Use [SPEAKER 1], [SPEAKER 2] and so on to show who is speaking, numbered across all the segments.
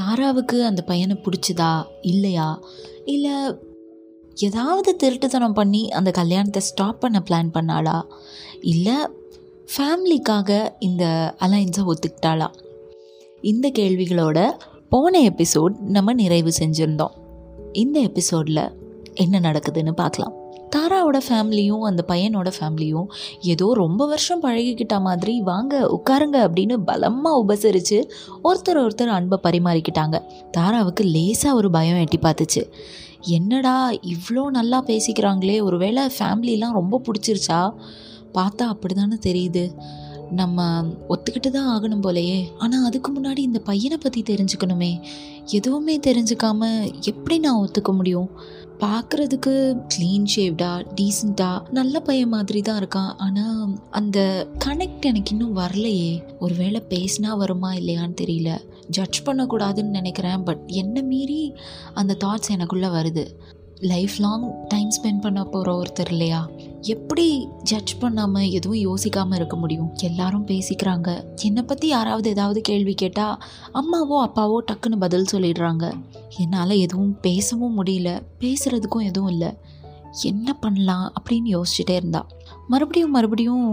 [SPEAKER 1] தாராவுக்கு அந்த பையனை பிடிச்சதா இல்லையா இல்லை ஏதாவது திருட்டுத்தனம் பண்ணி அந்த கல்யாணத்தை ஸ்டாப் பண்ண பிளான் பண்ணாளா இல்லை ஃபேமிலிக்காக இந்த அலைன்ஸை ஒத்துக்கிட்டாளா இந்த கேள்விகளோட போன எபிசோட் நம்ம நிறைவு செஞ்சுருந்தோம் இந்த எபிசோடில் என்ன நடக்குதுன்னு பார்க்கலாம் தாராவோட ஃபேமிலியும் அந்த பையனோட ஃபேமிலியும் ஏதோ ரொம்ப வருஷம் பழகிக்கிட்ட மாதிரி வாங்க உட்காருங்க அப்படின்னு பலமாக உபசரித்து ஒருத்தர் ஒருத்தர் அன்பை பரிமாறிக்கிட்டாங்க தாராவுக்கு லேசாக ஒரு பயம் எட்டி பார்த்துச்சு என்னடா இவ்வளோ நல்லா பேசிக்கிறாங்களே ஒருவேளை ஃபேமிலிலாம் ரொம்ப பிடிச்சிருச்சா பார்த்தா அப்படி தானே தெரியுது நம்ம ஒத்துக்கிட்டு தான் ஆகணும் போலையே ஆனால் அதுக்கு முன்னாடி இந்த பையனை பற்றி தெரிஞ்சுக்கணுமே எதுவுமே தெரிஞ்சுக்காம எப்படி நான் ஒத்துக்க முடியும் பார்க்குறதுக்கு க்ளீன் ஷேவ்டாக டீசெண்டாக நல்ல பையன் மாதிரி தான் இருக்கான் ஆனால் அந்த கனெக்ட் எனக்கு இன்னும் வரலையே ஒருவேளை பேசினா வருமா இல்லையான்னு தெரியல ஜட்ஜ் பண்ணக்கூடாதுன்னு நினைக்கிறேன் பட் என்ன மீறி அந்த தாட்ஸ் எனக்குள்ளே வருது லைஃப் லாங் டைம் ஸ்பெண்ட் பண்ண போகிற ஒருத்தர் இல்லையா எப்படி ஜட்ஜ் பண்ணாமல் எதுவும் யோசிக்காமல் இருக்க முடியும் எல்லாரும் பேசிக்கிறாங்க என்னை பற்றி யாராவது ஏதாவது கேள்வி கேட்டால் அம்மாவோ அப்பாவோ டக்குன்னு பதில் சொல்லிடுறாங்க என்னால் எதுவும் பேசவும் முடியல பேசுகிறதுக்கும் எதுவும் இல்லை என்ன பண்ணலாம் அப்படின்னு யோசிச்சுட்டே இருந்தா மறுபடியும் மறுபடியும்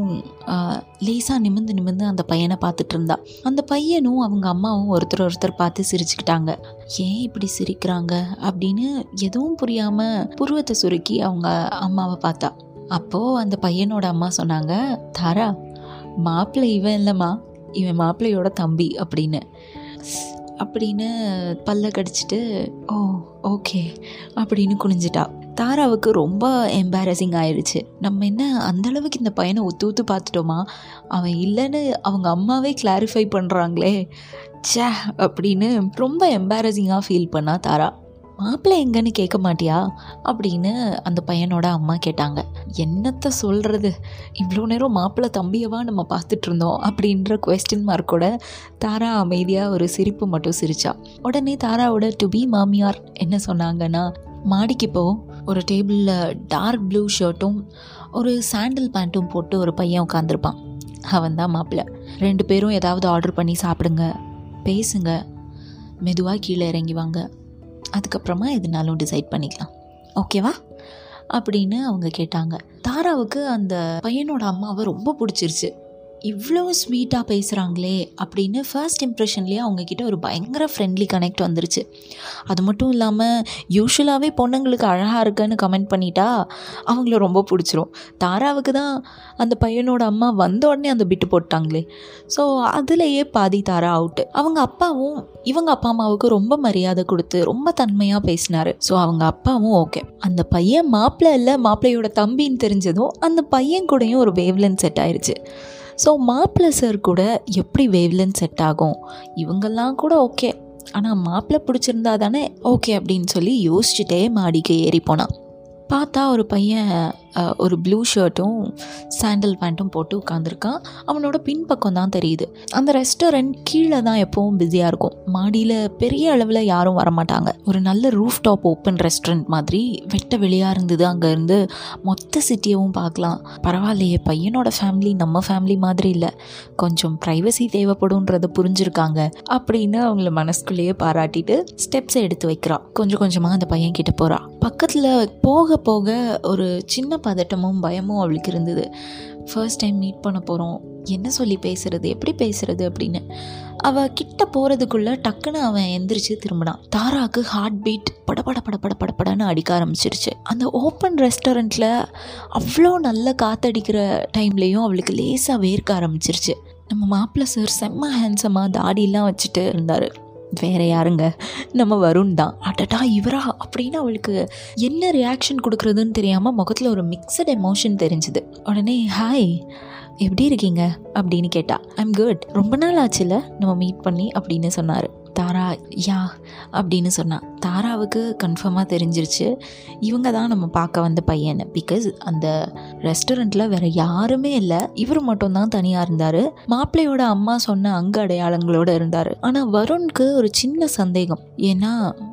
[SPEAKER 1] லேசாக நிமிந்து நிமிந்து அந்த பையனை பார்த்துட்டு இருந்தா அந்த பையனும் அவங்க அம்மாவும் ஒருத்தர் ஒருத்தர் பார்த்து சிரிச்சுக்கிட்டாங்க ஏன் இப்படி சிரிக்கிறாங்க அப்படின்னு எதுவும் புரியாமல் புருவத்தை சுருக்கி அவங்க அம்மாவை பார்த்தா அப்போது அந்த பையனோட அம்மா சொன்னாங்க தாரா மாப்பிள்ளை இவன் இல்லைம்மா இவன் மாப்பிள்ளையோட தம்பி அப்படின்னு அப்படின்னு பல்ல கடிச்சிட்டு ஓ ஓகே அப்படின்னு குனிஞ்சிட்டா தாராவுக்கு ரொம்ப எம்பாரசிங் ஆயிடுச்சு நம்ம என்ன அந்த அளவுக்கு இந்த பையனை ஒத்து ஒத்து பார்த்துட்டோமா அவன் இல்லைன்னு அவங்க அம்மாவே கிளாரிஃபை பண்ணுறாங்களே ச்சே அப்படின்னு ரொம்ப எம்பாரசிங்காக ஃபீல் பண்ணா தாரா மாப்பிள்ளை எங்கன்னு கேட்க மாட்டியா அப்படின்னு அந்த பையனோட அம்மா கேட்டாங்க என்னத்தை சொல்கிறது இவ்வளோ நேரம் மாப்பிள்ளை தம்பியவா நம்ம பார்த்துட்டு இருந்தோம் அப்படின்ற கொஸ்டின் மார்க்கோட தாரா அமைதியாக ஒரு சிரிப்பு மட்டும் சிரிச்சா உடனே தாராவோட டு பி மாமியார் என்ன சொன்னாங்கன்னா மாடிக்கு போ ஒரு டேபிளில் டார்க் ப்ளூ ஷர்ட்டும் ஒரு சாண்டில் பேண்ட்டும் போட்டு ஒரு பையன் உட்காந்துருப்பான் அவன் தான் மாப்பிள்ளை ரெண்டு பேரும் ஏதாவது ஆர்டர் பண்ணி சாப்பிடுங்க பேசுங்க மெதுவாக கீழே இறங்கி வாங்க அதுக்கப்புறமா எதுனாலும் டிசைட் பண்ணிக்கலாம் ஓகேவா அப்படின்னு அவங்க கேட்டாங்க தாராவுக்கு அந்த பையனோட அம்மாவை ரொம்ப பிடிச்சிருச்சு இவ்வளோ ஸ்வீட்டாக பேசுகிறாங்களே அப்படின்னு ஃபர்ஸ்ட் இம்ப்ரெஷன்லேயே அவங்கக்கிட்ட ஒரு பயங்கர ஃப்ரெண்ட்லி கனெக்ட் வந்துருச்சு அது மட்டும் இல்லாமல் யூஸ்வலாகவே பொண்ணுங்களுக்கு அழகாக இருக்குன்னு கமெண்ட் பண்ணிட்டா அவங்கள ரொம்ப பிடிச்சிரும் தாராவுக்கு தான் அந்த பையனோட அம்மா வந்த உடனே அந்த பிட்டு போட்டாங்களே ஸோ அதுலேயே பாதி தாரா அவுட்டு அவங்க அப்பாவும் இவங்க அப்பா அம்மாவுக்கு ரொம்ப மரியாதை கொடுத்து ரொம்ப தன்மையாக பேசினார் ஸோ அவங்க அப்பாவும் ஓகே அந்த பையன் மாப்பிள்ளை இல்லை மாப்பிள்ளையோட தம்பின்னு தெரிஞ்சதும் அந்த பையன் கூடயும் ஒரு வேவ்லன் செட் ஆயிடுச்சு ஸோ மாப்பிள்ளை சார் கூட எப்படி வேவ்லன் செட் ஆகும் இவங்கெல்லாம் கூட ஓகே ஆனால் மாப்பிள்ளை பிடிச்சிருந்தா தானே ஓகே அப்படின்னு சொல்லி யோசிச்சுட்டே மாடிக்கு ஏறி போனான் பார்த்தா ஒரு பையன் அஹ், ஒரு ப்ளூ ஷர்ட்டும் சாண்டல் பேண்ட்டும் போட்டு உட்காந்துருக்கான் அவனோட பின்பக்கம் தான் தெரியுது அந்த ரெஸ்டாரண்ட் கீழே தான் எப்போவும் பிஸியாக இருக்கும் மாடியில் பெரிய அளவில் யாரும் வரமாட்டாங்க ஒரு நல்ல ரூஃப் டாப் ஓப்பன் ரெஸ்டாரண்ட் மாதிரி வெட்ட வெளியாக இருந்தது அங்கேருந்து மொத்த சிட்டியவும் பார்க்கலாம் பரவாயில்லையே பையனோட ஃபேமிலி நம்ம ஃபேமிலி மாதிரி இல்லை கொஞ்சம் ப்ரைவசி தேவைப்படும்ன்றத புரிஞ்சிருக்காங்க அப்படின்னு அவங்கள மனசுக்குள்ளேயே பாராட்டிட்டு ஸ்டெப்ஸை எடுத்து வைக்கிறா கொஞ்சம் கொஞ்சமாக அந்த பையன் கிட்ட போகிறா பக்கத்தில் போக போக ஒரு சின்ன பதட்டமும் பயமும் அவளுக்கு இருந்தது ஃபர்ஸ்ட் டைம் மீட் பண்ண போகிறோம் என்ன சொல்லி பேசுறது எப்படி பேசுறது அப்படின்னு அவ கிட்ட போகிறதுக்குள்ள டக்குன்னு அவன் எந்திரிச்சு திரும்பினான் தாராக்கு ஹார்ட் பீட் படபட படபட படபடன்னு அடிக்க ஆரம்பிச்சிருச்சு அந்த ஓப்பன் ரெஸ்டாரண்ட்டில் அவ்வளோ நல்ல காத்தடிக்கிற டைம்லேயும் அவளுக்கு லேசாக வேர்க்க ஆரம்பிச்சிருச்சு நம்ம மாப்பிள்ளை சார் செம்ம ஹேண்ட்ஸமாக தாடியெல்லாம் வச்சுட்டு இருந்தார் வேற யாருங்க நம்ம வருண் தான் அடடா இவரா அப்படின்னு அவளுக்கு என்ன ரியாக்ஷன் கொடுக்குறதுன்னு தெரியாமல் முகத்தில் ஒரு மிக்சட் எமோஷன் தெரிஞ்சுது உடனே ஹாய் எப்படி இருக்கீங்க அப்படின்னு கேட்டா ஐம் குட் ரொம்ப நாள் ஆச்சுல நம்ம மீட் பண்ணி அப்படின்னு சொன்னார் தாரா யா அப்படின்னு சொன்னா தாராவுக்கு கன்ஃபார்மாக தெரிஞ்சிருச்சு இவங்க தான் நம்ம பார்க்க வந்த பையன் பிகாஸ் அந்த ரெஸ்டாரண்ட்டில் வேற யாருமே இல்லை இவர் மட்டும்தான் தனியாக இருந்தார் மாப்பிள்ளையோட அம்மா சொன்ன அங்க அடையாளங்களோட இருந்தார் ஆனால் வருணுக்கு ஒரு சின்ன சந்தேகம் ஏன்னா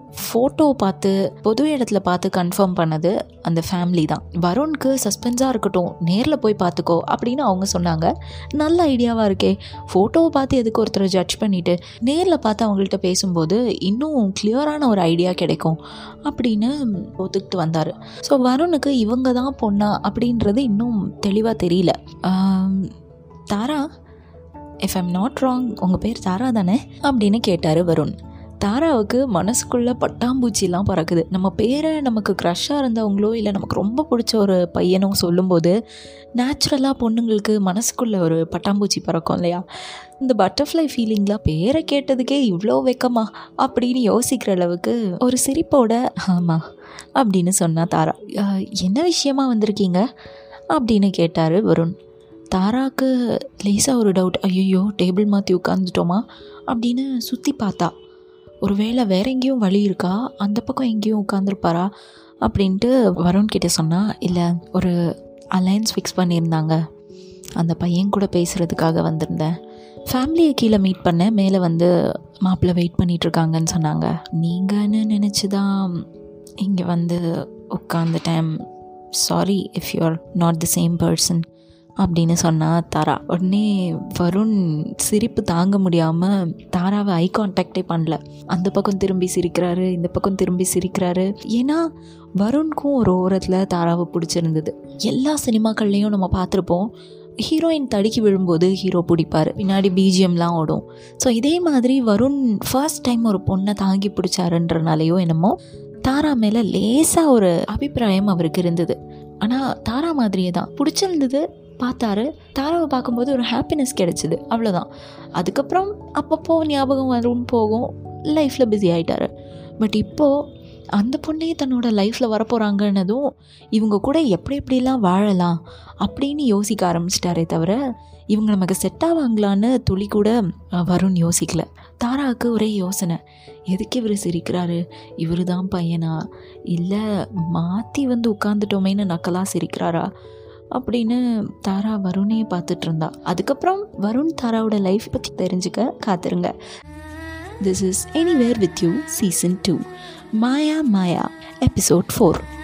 [SPEAKER 1] ஃபோட்டோ பார்த்து பொது இடத்துல பார்த்து கன்ஃபார்ம் பண்ணது அந்த ஃபேமிலி தான் வருண்க்கு சஸ்பென்ஸாக இருக்கட்டும் நேரில் போய் பார்த்துக்கோ அப்படின்னு அவங்க சொன்னாங்க நல்ல ஐடியாவாக இருக்கே ஃபோட்டோவை பார்த்து எதுக்கு ஒருத்தரை ஜட்ஜ் பண்ணிவிட்டு நேரில் பார்த்து அவங்கள்ட்ட பேசும்போது இன்னும் கிளியரான ஒரு ஐடியா கிடைக்கும் அப்படின்னு ஒத்துக்கிட்டு வந்தார் ஸோ வருணுக்கு இவங்க தான் பொண்ணா அப்படின்றது இன்னும் தெளிவாக தெரியல ஆம், Thara if I'm not wrong உங்கள் பேர் தாரா தானே அப்படின்னு கேட்டார் வருண் தாராவுக்கு மனசுக்குள்ளே பட்டாம்பூச்சிலாம் பறக்குது நம்ம பேரை நமக்கு க்ரஷ்ஷாக இருந்தவங்களோ இல்லை நமக்கு ரொம்ப பிடிச்ச ஒரு பையனோ சொல்லும்போது நேச்சுரலாக பொண்ணுங்களுக்கு மனசுக்குள்ளே ஒரு பட்டாம்பூச்சி பறக்கும் இல்லையா இந்த பட்டர்ஃப்ளை ஃபீலிங்லாம் பேரை கேட்டதுக்கே இவ்வளோ வெக்கமா அப்படின்னு யோசிக்கிற அளவுக்கு ஒரு சிரிப்போட ஆமாம் அப்படின்னு சொன்னா தாரா "அஹ், என்ன விஷயமா வந்திருக்கீங்க அப்படின்னு கேட்டார் வருண் தாராக்கு லேசாக ஒரு டவுட் ஐயோ டேபிள் மாற்றி உட்காந்துட்டோமா அப்படின்னு சுற்றி பார்த்தா ஒருவேளை வேற எங்கேயும் வழி இருக்கா அந்த பக்கம் எங்கேயும் உட்காந்துருப்பாரா அப்படின்ட்டு வருண் கிட்ட சொன்னா இல்லை ஒரு அலையன்ஸ் ஃபிக்ஸ் பண்ணியிருந்தாங்க அந்த பையன் கூட பேசுகிறதுக்காக வந்திருந்தேன் ஃபேமிலியை கீழே மீட் பண்ணேன் மேலே வந்து மாப்பிள்ளை வெயிட் பண்ணிகிட்ருக்காங்கன்னு சொன்னாங்க நீங்கன்னு நினச்சி தான் இங்கே வந்து உட்காந்துட்டேன் sorry if you are not the same person அப்படின்னு சொன்னா தாரா உடனே வருண் சிரிப்பு தாங்க முடியாமல் தாராவை ஐ கான்டாக்டே பண்ணல அந்த பக்கம் திரும்பி சிரிக்கிறாரு இந்த பக்கம் திரும்பி சிரிக்கிறாரு ஏன்னா வருண்க்கும் ஒரு ஓரத்தில் தாராவை பிடிச்சிருந்தது எல்லா சினிமாக்கள்லேயும் நம்ம பார்த்துருப்போம் ஹீரோயின் தடுக்கி விழும்போது ஹீரோ பிடிப்பார் பின்னாடி பிஜிஎம்லாம் ஓடும் ஸோ இதே மாதிரி வருண் ஃபர்ஸ்ட் டைம் ஒரு பொண்ணை தாங்கி பிடிச்சாருன்றனாலையோ என்னமோ தாரா மேலே லேசாக ஒரு அபிப்பிராயம் அவருக்கு இருந்தது ஆனால் தாரா மாதிரியே தான் பிடிச்சிருந்தது பார்த்தாரு தாராவை பார்க்கும்போது ஒரு ஹாப்பினஸ் கிடைச்சிது அவ்வளோதான் அதுக்கப்புறம் அப்பப்போ ஞாபகம் வரும் போகும் லைஃப்பில் பிஸி ஆகிட்டாரு பட் இப்போது அந்த பொண்ணே தன்னோட லைஃப்பில் வரப்போகிறாங்கன்னதும் இவங்க கூட எப்படி எப்படிலாம் வாழலாம் அப்படின்னு யோசிக்க ஆரம்பிச்சிட்டாரே தவிர இவங்க நமக்கு செட் ஆவாங்களான்னு துளி கூட அஹ், வருண் யோசிக்கல தாராவுக்கு ஒரே யோசனை எதுக்கு இவர் சிரிக்கிறாரு இவர் தான் பையனா இல்லை மாற்றி வந்து உட்காந்துட்டோமேன்னு நக்கலாக சிரிக்கிறாரா அப்படின்னு தாரா வருணே பார்த்துட்டு இருந்தா அதுக்கப்புறம் வருண் தாராவோட லைஃப் பற்றி தெரிஞ்சுக்க காத்துருங்க this is anywhere with you season two Maya Maya episode four